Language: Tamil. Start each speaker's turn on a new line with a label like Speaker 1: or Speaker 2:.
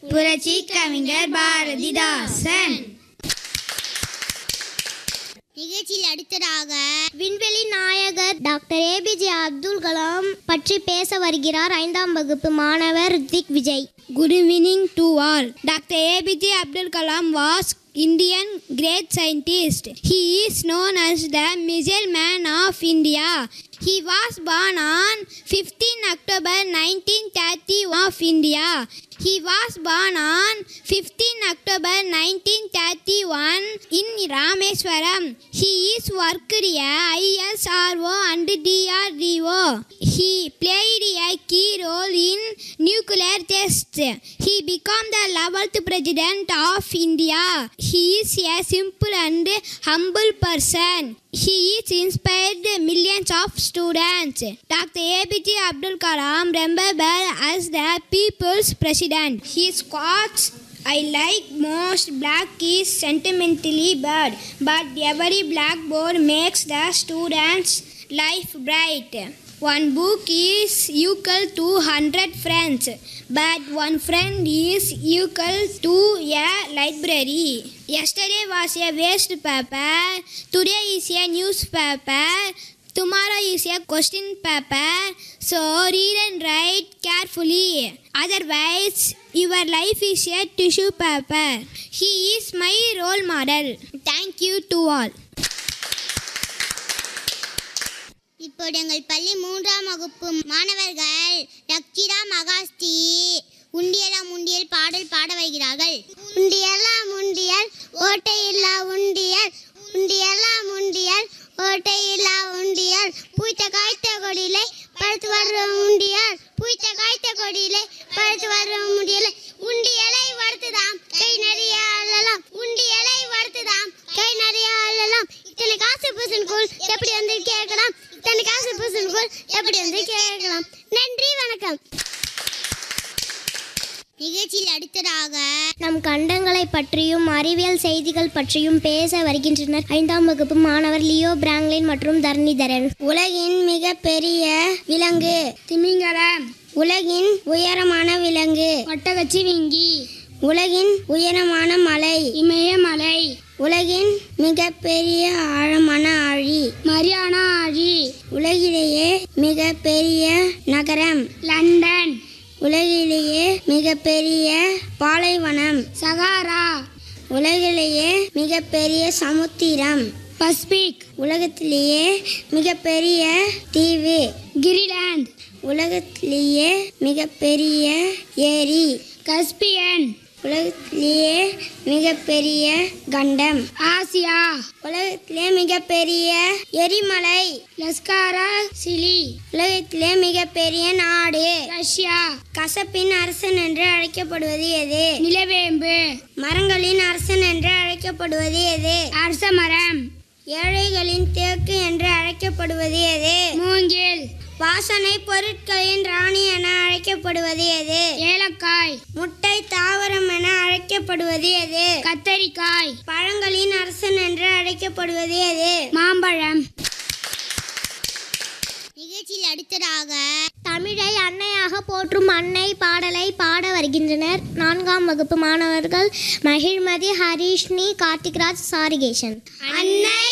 Speaker 1: புரட்சி கவிஞர் பாரதிதாசன்
Speaker 2: நிகழ்ச்சியில் அடுத்ததாக விண்வெளி நாயகர் டாக்டர் ஏபிஜே அப்துல் கலாம் பற்றி பேச வருகிறார் ஐந்தாம் வகுப்பு மாணவர் Hrithik Vijay
Speaker 1: Good evening to all. Dr. APJ Abdul Kalam was Indian great scientist. He is known as the missile man of India. He was born on 15 October 1930 of India. He was born on 15 October 1931 in Rameswaram. He is worked at ISRO and DRDO. He played a key role in nuclear tests. He became the 11th president of India. He is a simple and humble person. He is inspired millions of students. Dr. APJ Abdul Kalam remembered as the people's president. His quotes I like most black is sentimentally bad, but every blackboard makes the students' life bright. One book is equal to 100 friends, but one friend is equal to a library. Yesterday was a waste paper, today is a newspaper, tomorrow is a question paper. So read and write carefully. Otherwise, your life is a tissue paper. He is my role model. Thank you to all.
Speaker 2: இப்போது எங்கள் பள்ளி மூன்றாம் வகுப்பு மாணவர்கள் ரக்ஷிதா மகாஸ்தி உண்டியலா முண்டியல் பாடல் பாட வருகிறார்கள் உண்டியலா முண்டியல் ஓட்டையில்லா உண்டியல் உண்டியலா முண்டியல் ஓட்டையில்லா உண்டியல் பூத்த காய்த்த கொடியிலே பழுத்து வர்ற உண்டியல் பூத்த காய்த்த கொடியிலே பழுத்து வர்ற முடியலை உண்டியலை வறுத்துதாம் கை நிறைய அள்ளலாம் உண்டியலை வறுத்துதாம் கை நிறைய அள்ளலாம் இத்தனை காசு பூசணுக்குள் எப்படி வந்து கேட்கலாம் இத்தனை காசு பூசணுக்குள் எப்படி வந்து கேட்கலாம் நன்றி வணக்கம் நிகழ்ச்சியில் அடுத்ததாக நம் கண்டங்களை பற்றியும் அறிவியல் செய்திகள் பற்றியும் பேச வருகின்றனர் ஐந்தாம் வகுப்பு மாணவர் லியோ பிராங்க்லின் மற்றும் தர்ணிதரன் உலகின் மிக பெரிய விலங்கு
Speaker 1: திமிங்கலம்
Speaker 2: உலகின் உயரமான விலங்கு
Speaker 1: ஒட்டகச்சி விங்கி
Speaker 2: உலகின் உயரமான மலை
Speaker 1: இமயமலை
Speaker 2: உலகின் மிக பெரிய ஆழமான ஆழி
Speaker 1: மரியானா ஆழி
Speaker 2: உலகிலேயே மிக பெரிய நகரம்
Speaker 1: லண்டன்
Speaker 2: உலகிலேயே மிக பெரிய பாலைவனம்
Speaker 1: சகாரா
Speaker 2: உலகிலேயே மிக பெரிய சமுத்திரம்
Speaker 1: பசிபிக்
Speaker 2: உலகத்திலேயே மிக பெரிய தீவு
Speaker 1: கிரிலாந்து
Speaker 2: உலகத்திலேயே மிக பெரிய ஏரி
Speaker 1: கஸ்பியன்
Speaker 2: உலகத்திலேயே மிக பெரிய கண்டம்
Speaker 1: ஆசியா
Speaker 2: உலகத்திலே மிக பெரிய எரிமலை
Speaker 1: லஸ்காரா சிலி
Speaker 2: உலகத்திலே மிக பெரிய நாடு
Speaker 1: ரஷ்யா
Speaker 2: கசப்பின் அரசன் என்று அழைக்கப்படுவது எது
Speaker 1: நிலவேம்பு
Speaker 2: மரங்களின் அரசன் என்று அழைக்கப்படுவது எது
Speaker 1: அரச மரம்
Speaker 2: ஏழைகளின் தேக்கு என்று அழைக்கப்படுவது எது
Speaker 1: மூங்கில்
Speaker 2: வாசனை பொருட்களின் ராணி என அழைக்கப்படுவது எது
Speaker 1: ஏலக்காய்
Speaker 2: முட்டை தாவரம் என அழைக்கப்படுவது எது
Speaker 1: கத்தரிக்காய்
Speaker 2: பழங்களின் அரசன் என்று அழைக்கப்படுவது எது
Speaker 1: மாம்பழம்
Speaker 2: நிகழ்ச்சியில் அடுத்ததாக தமிழை அன்னையாக போற்றும் அன்னை பாடலை பாட வருகின்றனர் நான்காம் வகுப்பு மாணவர்கள் மகிழ்மதி ஹரிஷ்னி கார்த்திக்ராஜ் சாரிகேஷன் அன்னை